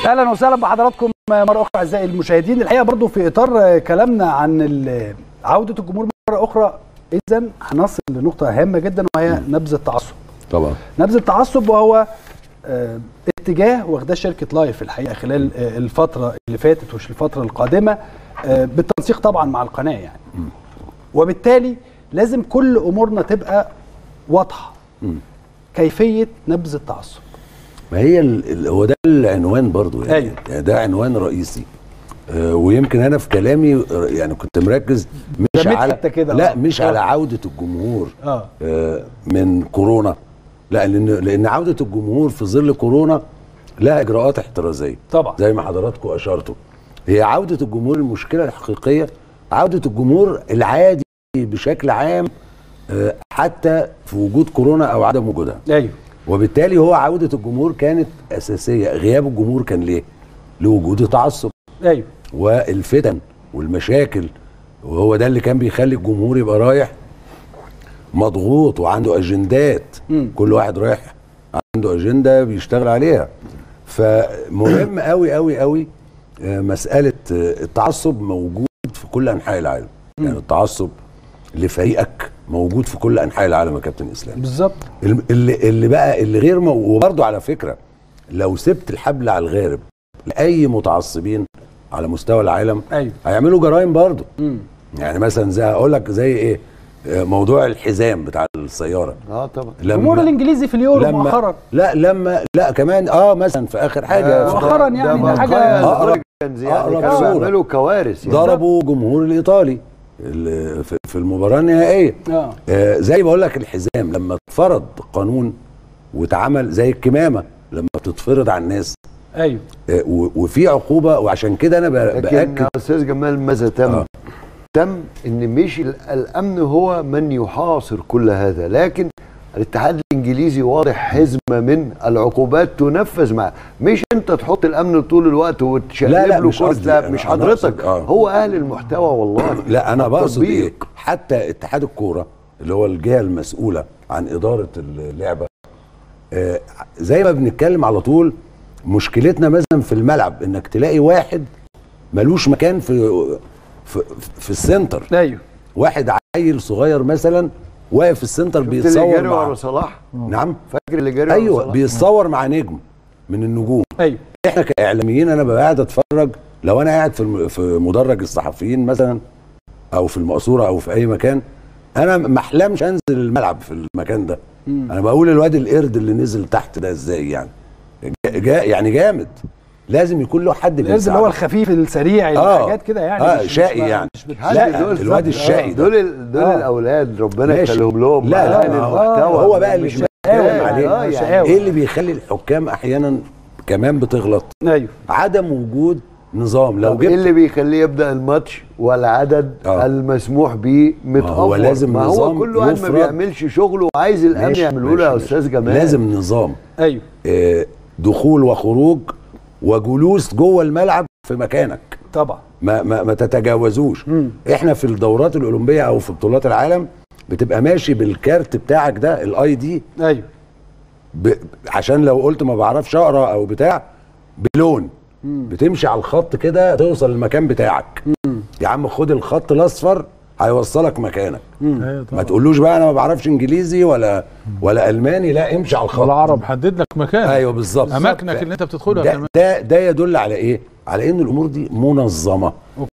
اهلا وسهلا بحضراتكم مره اخرى اعزائي المشاهدين الحقيقه برضو في اطار كلامنا عن ال- عوده الجمهور مره اخرى اذا هنصل لنقطه هامه جدا وهي نبذ التعصب طبعا نبذ التعصب وهو آه، اتجاه واخداه شركه لايف الحقيقه خلال آه، الفتره اللي فاتت ومش الفتره القادمه آه، بالتنسيق طبعا مع القناه يعني وبالتالي لازم كل امورنا تبقى واضحه كيفيه نبذ التعصب ما هي ال- ال- هو ده العنوان برضو يعني, أيوة. يعني ده عنوان رئيسي آه، ويمكن انا في كلامي آه، يعني كنت مركز مش رميت على حتة كده، لا آه. مش آه. على عوده الجمهور اه آه، من كورونا لا لان لان عوده الجمهور في ظل كورونا لها اجراءات احترازيه طبعا زي ما حضراتكم اشرتوا هي عوده الجمهور المشكله الحقيقيه عوده الجمهور العادي بشكل عام آه، حتى في وجود كورونا او عدم وجودها ايوه وبالتالي هو عوده الجمهور كانت اساسيه غياب الجمهور كان ليه لوجود التعصب ايوه والفتن والمشاكل وهو ده اللي كان بيخلي الجمهور يبقى رايح مضغوط وعنده اجندات مم. كل واحد رايح عنده اجنده بيشتغل عليها فمهم قوي قوي قوي آه، مساله آه، التعصب موجود في كل انحاء العالم يعني التعصب لفريقك موجود في كل انحاء العالم يا كابتن اسلام بالظبط الم- اللي اللي بقى اللي غير مو... وبرضه على فكره لو سبت الحبل على الغارب لاي متعصبين على مستوى العالم ايوه هيعملوا جرائم برضه مم. يعني مثلا زي اقول لك زي ايه آه، موضوع الحزام بتاع السياره اه طبعا الجمهور الانجليزي في اليورو مؤخرا لا لما لا كمان اه مثلا في اخر حاجه في مؤخراً يعني ده حاجة أقرب- كان يعني أقرب كانوا صورة. بيعملوا كوارث يعني ضربوا جمهور الايطالي ال- في- في المباراه النهائيه اه آه، زي بقول لك الحزام لما اتفرض قانون واتعمل زي الكمامه لما تتفرض على الناس ايوه آه، و- وفي عقوبه وعشان كده انا ب- لكن باكد يا استاذ جمال ماذا تم؟ آه. تم ان مش ال- الامن هو من يحاصر كل هذا لكن الاتحاد الانجليزي واضح حزمه من العقوبات تنفذ معه مش انت تحط الامن طول الوقت وتشقلب لا، لا، له مش كورس قصدي. لا أنا- مش أنا حضرتك أقصد- آه. هو اهل المحتوى والله لا انا بقصد التطبيق. ايه حتى اتحاد الكوره اللي هو الجهه المسؤوله عن اداره اللعبه آه، زي ما بنتكلم على طول مشكلتنا مثلا في الملعب انك تلاقي واحد ملوش مكان في في, في السنتر ايوه واحد عيل صغير مثلا واقف في السنتر شفت اللي بيتصور جري ورا مع صلاح نعم فاكر اللي جري ورا ايوه صلاح؟ بيتصور مع نجم من النجوم ايوه احنا كاعلاميين انا ببقى قاعد اتفرج لو انا قاعد في الم- في مدرج الصحفيين مثلا او في المقصوره او في اي مكان انا ما احلمش انزل الملعب في المكان ده انا بقول الواد القرد اللي نزل تحت ده ازاي يعني جا جا يعني جامد لازم يكون له حد القرد اللي هو بيساعده. الخفيف السريع آه. حاجات كده يعني آه، مش- شقي مش- يعني. مش بت- حد لا، دول الواد فعلا. الشقي ده. دول ال- دول آه. الاولاد ربنا ماشي. يخليهم لهم لا، لا، اهل ما هو- المحتوى هو بقى اللي مش بنتكلم شقاوة. عليه آه، يعني شقاوة. ايه اللي بيخلي الحكام احيانا كمان بتغلط ايوه عدم وجود نظام لو طب ايه جبت اللي بيخليه يبدا الماتش والعدد آه. آه. المسموح به متأفر هو لازم ما هو نظام كل واحد ما يفرض. بيعملش شغله وعايز الامن ماشي، يعمله ماشي، له يا ماشي. استاذ جمال لازم نظام ايوه آه، دخول وخروج وجلوس جوه الملعب في مكانك طبعا ما ما, ما تتجاوزوش مم. احنا في الدورات الاولمبيه او في بطولات العالم بتبقى ماشي بالكارت بتاعك ده الاي دي ايوه ب... عشان لو قلت ما بعرفش اقرا او بتاع بلون بتمشي على الخط كده توصل للمكان بتاعك يا عم خد الخط الاصفر هيوصلك مكانك ما تقولوش بقى انا ما بعرفش انجليزي ولا ولا الماني لا امشي على الخط والعرب حدد لك مكان ايوه بالظبط اماكنك اللي انت بتدخلها ده كمان ده ده يدل على ايه؟ على ان الامور دي منظمه